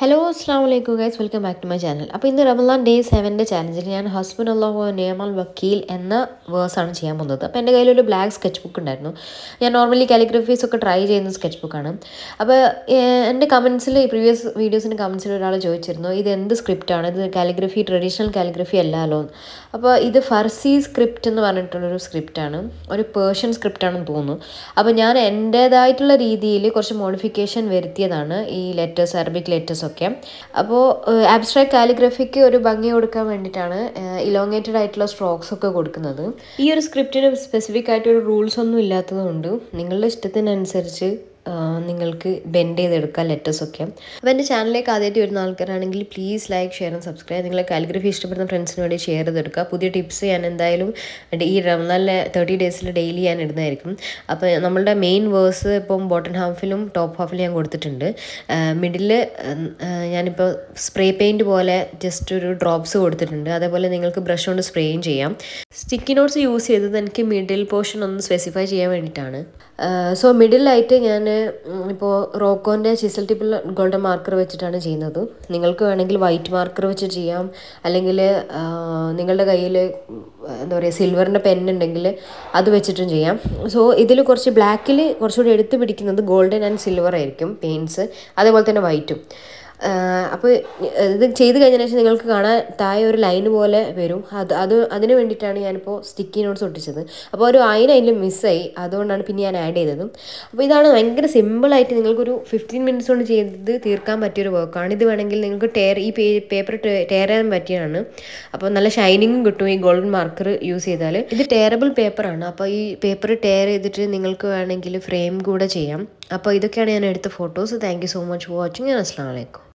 hello അസ്സാം വലൈക്കും guys welcome back to my channel അപ്പോൾ ഇന്ന് റമലാൻ ഡേ സെവൻ്റെ ചാലഞ്ചിൽ ഞാൻ ഹസ്ബൻഡ് അള്ളാഹു നിയമൽ വക്കീൽ എന്ന വേഴ്സാണ് ചെയ്യാൻ പോകുന്നത് അപ്പോൾ എൻ്റെ കയ്യിലൊരു ബ്ലാക്ക് സ്കെച്ച് ബുക്ക് ഉണ്ടായിരുന്നു ഞാൻ നോർമലി കാലിഗ്രഫീസ് ഒക്കെ ട്രൈ ചെയ്യുന്ന സ്കെച്ച് ബുക്കാണ് അപ്പോൾ എൻ്റെ കമൻസിൽ ഈ പ്രീവിയസ് വീഡിയോസിൻ്റെ കമൻസിൽ ഒരാൾ ചോദിച്ചിരുന്നു ഇത് എന്ത് സ്ക്രിപ്റ്റാണ് ഇത് കാലിഗ്രഫി ട്രഡീഷണൽ കാലിഗ്രഫി അല്ലല്ലോ അപ്പോൾ ഇത് ഫർസി സ്ക്രിപ്റ്റ് എന്ന് പറഞ്ഞിട്ടുള്ളൊരു സ്ക്രിപ്റ്റാണ് ഒരു പേർഷ്യൻ സ്ക്രിപ്റ്റാണെന്ന് തോന്നുന്നു അപ്പോൾ ഞാൻ എൻ്റേതായിട്ടുള്ള രീതിയിൽ കുറച്ച് മോഡിഫിക്കേഷൻ വരുത്തിയതാണ് ഈ ലെറ്റേഴ്സ് അറബിക് ലെറ്റേഴ്സ് ഒക്കെ അപ്പോൾ ആബ്സ്ട്രാക്ട് കാലിഗ്രഫിക്ക് ഒരു ഭംഗി കൊടുക്കാൻ വേണ്ടിയിട്ടാണ് ഇലോങ്ങേറ്റഡ് ആയിട്ടുള്ള സ്ട്രോക്സ് ഒക്കെ കൊടുക്കുന്നത് ഈ ഒരു സ്ക്രിപ്റ്റിന് സ്പെസിഫിക് ആയിട്ട് ഒരു റൂൾസ് ഒന്നും ഇല്ലാത്തതുകൊണ്ട് നിങ്ങളുടെ ഇഷ്ടത്തിനനുസരിച്ച് നിങ്ങൾക്ക് ബെൻഡ് ചെയ്തെടുക്കാം ലെറ്റേഴ്സൊക്കെ അപ്പോൾ എൻ്റെ ചാനലിലേക്ക് ആദ്യമായിട്ട് വരുന്ന ആൾക്കാരാണെങ്കിൽ please like share and subscribe നിങ്ങളെ കാലിഗ്രഫി ഇഷ്ടപ്പെടുന്ന ഫ്രണ്ട്സിന് വേണ്ടി ഷെയർ ചെയ്തെടുക്കുക പുതിയ ടിപ്സ് ഞാൻ എന്തായാലും ഈ റംസാനിലെ തേർട്ടി ഡേയ്സിൽ ഡെയിലി ഞാൻ ഇടുന്നതായിരിക്കും അപ്പോൾ നമ്മളുടെ മെയിൻ വേഴ്സ് ഇപ്പം ബോട്ടൺ ഹാഫിലും ടോപ്പ് ഹാഫിലും ഞാൻ കൊടുത്തിട്ടുണ്ട് മിഡിൽ ഞാനിപ്പോൾ സ്പ്രേ പെയിൻറ്റ് പോലെ ജസ്റ്റ് ഒരു ഡ്രോപ്സ് കൊടുത്തിട്ടുണ്ട് അതേപോലെ നിങ്ങൾക്ക് ബ്രഷ് കൊണ്ട് സ്പ്രേയും ചെയ്യാം സ്റ്റിക്കി നോട്ട്സ് യൂസ് ചെയ്തത് എനിക്ക് മിഡിൽ പോർഷൻ ഒന്ന് സ്പെസിഫൈ ചെയ്യാൻ വേണ്ടിയിട്ടാണ് സോ മിഡിലായിട്ട് ഞാൻ ഇപ്പോൾ റോക്കോൻ്റെ ചിസൽ ടിപ്പിൽ ഗോൾഡൻ മാർക്കർ വെച്ചിട്ടാണ് ചെയ്യുന്നത് നിങ്ങൾക്ക് വേണമെങ്കിൽ വൈറ്റ് മാർക്കർ വെച്ച് ചെയ്യാം അല്ലെങ്കിൽ നിങ്ങളുടെ കയ്യിൽ എന്താ പറയുക സിൽവറിൻ്റെ പെൻ ഉണ്ടെങ്കിൽ അത് വെച്ചിട്ടും ചെയ്യാം സോ ഇതിൽ കുറച്ച് ബ്ലാക്കിൽ കുറച്ചുകൂടി എടുത്ത് പിടിക്കുന്നത് ഗോൾഡൻ ആൻഡ് സിൽവർ ആയിരിക്കും പെയിൻറ്റ്സ് അതേപോലെ തന്നെ വൈറ്റും അപ്പോൾ ഇത് ചെയ്ത് കഴിഞ്ഞതിന് ശേഷം നിങ്ങൾക്ക് കാണാൻ താഴെ ഒരു ലൈൻ പോലെ വരും അത് അത് അതിന് വേണ്ടിയിട്ടാണ് ഞാനിപ്പോൾ സ്റ്റിക്കി നോട്ട്സ് ഒട്ടിച്ചത് അപ്പോൾ ഒരു അയിന് അതിൽ മിസ്സായി അതുകൊണ്ടാണ് പിന്നെ ഞാൻ ആഡ് ചെയ്തത് അപ്പോൾ ഇതാണ് ഭയങ്കര സിമ്പിളായിട്ട് നിങ്ങൾക്കൊരു ഫിഫ്റ്റീൻ മിനിറ്റ്സ് കൊണ്ട് ചെയ്ത് തീർക്കാൻ പറ്റിയൊരു വർക്കാണ് ഇത് വേണമെങ്കിൽ നിങ്ങൾക്ക് ടയർ ഈ പേപ്പർ ടയർ ചെയ്യാൻ പറ്റിയതാണ് അപ്പോൾ നല്ല ഷൈനിങ്ങും കിട്ടും ഈ ഗോൾഡൻ മാർക്കർ യൂസ് ചെയ്താൽ ഇത് ടയറബിൾ പേപ്പറാണ് അപ്പോൾ ഈ പേപ്പർ ടയർ ചെയ്തിട്ട് നിങ്ങൾക്ക് വേണമെങ്കിൽ ഫ്രെയിം കൂടെ ചെയ്യാം അപ്പോൾ ഇതൊക്കെയാണ് ഞാൻ എടുത്ത photos thank you so much for watching അസ്സാം വലൈക്കും